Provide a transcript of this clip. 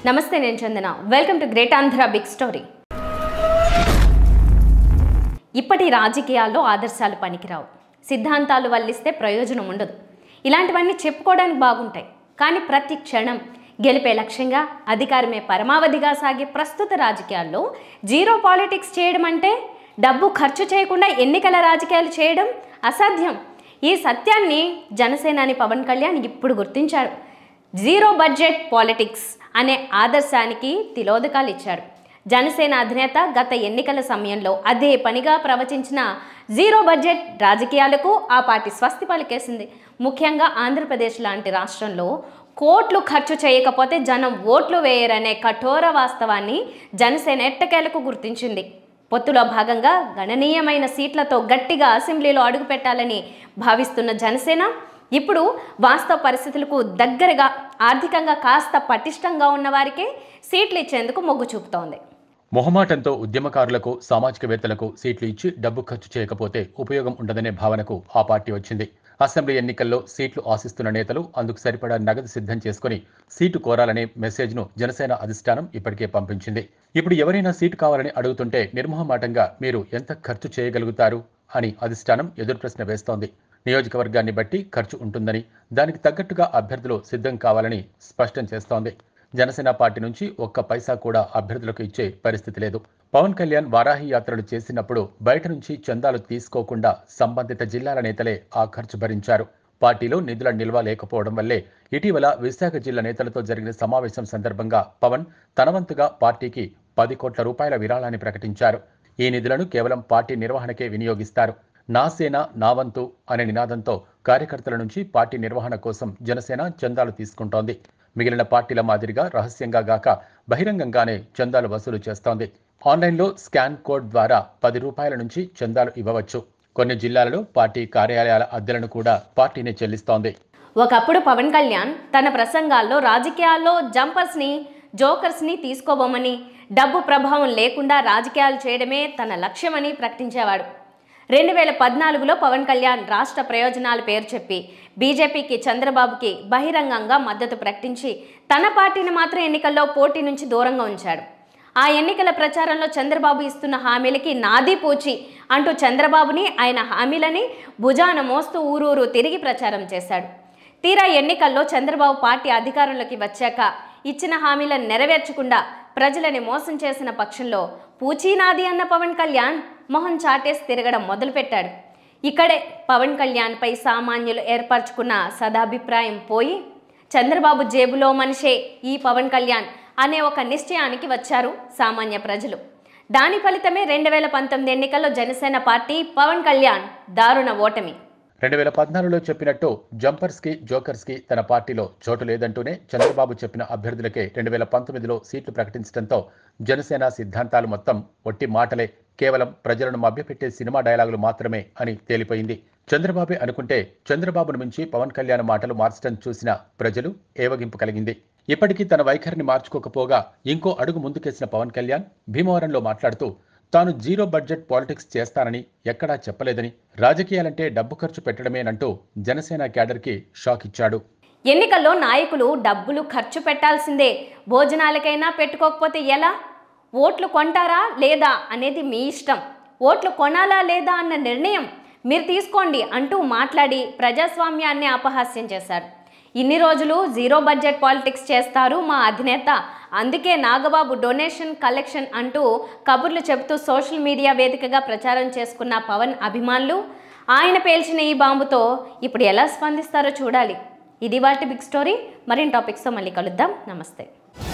నమస్తే నేను Chandana welcome to great Andhra big story ఇప్పటి రాజకీయాల్లో ఆదర్శాలు పనికిరావు సిద్ధాంతాలు వల్లిస్తే ప్రయోజనం ఉండదు ఇలాంటివన్నీ చెప్పుకోవడానికి బాగుంటాయి కానీ ప్రతి క్షణం గెలిపే లక్ష్యంగా అధికారమే పరమావధిగా సాగే ప్రస్తుత రాజకీయాల్లో జీరో పాలిటిక్స్ చేయడం అంటే డబ్బు ఖర్చు చేయకుండా ఎన్నికల రాజకీయాలు చేయడం అసాధ్యం ఈ సత్యాన్ని జనసేనాని పవన్ కళ్యాణ్ ఇప్పుడు గుర్తించారు జీరో బడ్జెట్ పాలిటిక్స్ అనే ఆదర్శానికి తిలోదకాలు ఇచ్చారు జనసేన అధినేత గత ఎన్నికల సమయంలో అదే పనిగా ప్రవచించిన జీరో బడ్జెట్ రాజకీయాలకు ఆ పార్టీ స్వస్తి పలికేసింది ముఖ్యంగా ఆంధ్రప్రదేశ్ లాంటి రాష్ట్రంలో కోట్లు ఖర్చు చేయకపోతే జనం ఓట్లు వేయరనే కఠోర వాస్తవాన్ని జనసేన ఎట్టకేలకు గుర్తించింది పొత్తులో భాగంగా గణనీయమైన సీట్లతో గట్టిగా అసెంబ్లీలో అడుగుపెట్టాలని భావిస్తున్న జనసేన ఇప్పుడు వాస్తవ పరిస్థితులకు దగ్గరగా ఆర్థికంగా కాస్త పటిష్టంగా ఉన్న వారికే సీట్లు ఇచ్చేందుకు మొగ్గు చూపుతోంది మొహమాటంతో ఉద్యమకారులకు సామాజికవేత్తలకు సీట్లు ఇచ్చి డబ్బు ఖర్చు చేయకపోతే ఉపయోగం ఉండదనే భావనకు ఆ పార్టీ వచ్చింది అసెంబ్లీ ఎన్నికల్లో సీట్లు ఆశిస్తున్న నేతలు అందుకు సరిపడా నగదు సిద్ధం చేసుకుని సీటు కోరాలనే మెసేజ్ను జనసేన అధిష్టానం ఇప్పటికే పంపించింది ఇప్పుడు ఎవరైనా సీటు కావాలని అడుగుతుంటే నిర్మోహమాటంగా మీరు ఎంత ఖర్చు చేయగలుగుతారు అని అధిష్టానం ఎదురు ప్రశ్న వేస్తోంది నియోజకవర్గాన్ని బట్టి ఖర్చు ఉంటుందని దానికి తగ్గట్టుగా అభ్యర్థులు సిద్ధం కావాలని స్పష్టం చేస్తోంది జనసేన పార్టీ నుంచి ఒక్క పైసా కూడా అభ్యర్థులకు ఇచ్చే పరిస్థితి లేదు పవన్ కళ్యాణ్ వారాహి యాత్రలు చేసినప్పుడు బయట నుంచి చందాలు తీసుకోకుండా సంబంధిత జిల్లాల నేతలే ఆ ఖర్చు భరించారు పార్టీలో నిధుల నిల్వ లేకపోవడం వల్లే ఇటీవల విశాఖ జిల్లా నేతలతో జరిగిన సమావేశం సందర్భంగా పవన్ తనవంతుగా పార్టీకి పది కోట్ల రూపాయల విరాళాన్ని ప్రకటించారు ఈ నిధులను కేవలం పార్టీ నిర్వహణకే వినియోగిస్తారు నా సేన నా వంతు అనే నినాదంతో కార్యకర్తల నుంచి పార్టీ నిర్వహణ కోసం జనసేన చందాలు తీసుకుంటోంది మిగిలిన పార్టీల మాదిరిగా రహస్యంగా గాక బహిరంగంగానే చందాలు వసూలు చేస్తోంది ఆన్లైన్లో స్కాన్ కోడ్ ద్వారా పది రూపాయల నుంచి చందాలు ఇవ్వవచ్చు కొన్ని జిల్లాలలో పార్టీ కార్యాలయాల అద్దెలను కూడా పార్టీనే చెల్లిస్తోంది ఒకప్పుడు పవన్ కళ్యాణ్ తన ప్రసంగాల్లో రాజకీయాల్లో జంపర్స్ని జోకర్స్ని తీసుకోబోమని డబ్బు ప్రభావం లేకుండా రాజకీయాలు చేయడమే తన లక్ష్యమని ప్రకటించేవాడు రెండు వేల పద్నాలుగులో పవన్ కళ్యాణ్ రాష్ట్ర ప్రయోజనాల పేరు చెప్పి బీజేపీకి చంద్రబాబుకి బహిరంగంగా మద్దతు ప్రకటించి తన పార్టీని మాత్రం ఎన్నికల్లో పోటీ నుంచి దూరంగా ఉంచాడు ఆ ఎన్నికల ప్రచారంలో చంద్రబాబు ఇస్తున్న హామీలకి నాది పూచి అంటూ చంద్రబాబుని ఆయన హామీలని భుజాన మోస్తూ ఊరూరు తిరిగి ప్రచారం చేశాడు తీరా ఎన్నికల్లో చంద్రబాబు పార్టీ అధికారంలోకి వచ్చాక ఇచ్చిన హామీలను నెరవేర్చకుండా ప్రజలని మోసం చేసిన పక్షంలో పూచీనాది అన్న పవన్ కళ్యాణ్ మొహం చాటేసి తిరగడం మొదలుపెట్టాడు ఇక్కడే పవన్ కళ్యాణ్పై సామాన్యులు ఏర్పరచుకున్న సదాభిప్రాయం పోయి చంద్రబాబు జేబులో మనిషే ఈ పవన్ కళ్యాణ్ అనే ఒక నిశ్చయానికి వచ్చారు సామాన్య ప్రజలు దాని ఫలితమే రెండు వేల పంతొమ్మిది ఎన్నికల్లో జనసేన పార్టీ పవన్ కళ్యాణ్ దారుణ ఓటమి రెండు వేల పద్నాలుగులో చెప్పినట్టు జంపర్స్ కి జోకర్స్ కి తన పార్టీలో చోటు లేదంటూనే చంద్రబాబు చెప్పిన అభ్యర్థులకే రెండు వేల పంతొమ్మిదిలో సీట్లు ప్రకటించడంతో జనసేన సిద్ధాంతాలు మొత్తం ఒట్టి మాటలే కేవలం ప్రజలను మభ్యపెట్టే సినిమా డైలాగులు మాత్రమే అని తేలిపోయింది చంద్రబాబే అనుకుంటే చంద్రబాబును మించి పవన్ కళ్యాణ్ మాటలు మార్చడం చూసిన ప్రజలు ఏవగింపు కలిగింది ఇప్పటికీ తన వైఖరిని మార్చుకోకపోగా ఇంకో అడుగు ముందుకేసిన పవన్ కళ్యాణ్ భీమవరంలో మాట్లాడుతూ తాను జీరో బడ్జెట్ పాలిటిక్స్ చేస్తానని ఎక్కడా చెప్పలేదని రాజకీయాలంటే డబ్బు ఖర్చు పెట్టడమేనంటూ జనసేన క్యాడర్కి షాక్ ఇచ్చాడు ఎన్నికల్లో నాయకులు డబ్బులు ఖర్చు పెట్టాల్సిందే భోజనాలకైనా పెట్టుకోకపోతే ఎలా ఓట్లు కొంటారా లేదా అనేది మీ ఇష్టం ఓట్లు కొనాలా లేదా అన్న నిర్ణయం మీరు తీసుకోండి అంటూ మాట్లాడి ప్రజాస్వామ్యాన్ని అపహాస్యం చేశారు ఇన్ని రోజులు జీరో బడ్జెట్ పాలిటిక్స్ చేస్తారు మా అధినేత అందుకే నాగబాబు డొనేషన్ కలెక్షన్ అంటూ కబుర్లు చెబుతూ సోషల్ మీడియా వేదికగా ప్రచారం చేసుకున్న పవన్ అభిమానులు ఆయన పేల్చిన ఈ బాంబుతో ఇప్పుడు ఎలా స్పందిస్తారో చూడాలి ఇది వాటి బిగ్ స్టోరీ మరిన్ని టాపిక్స్తో మళ్ళీ కలుద్దాం నమస్తే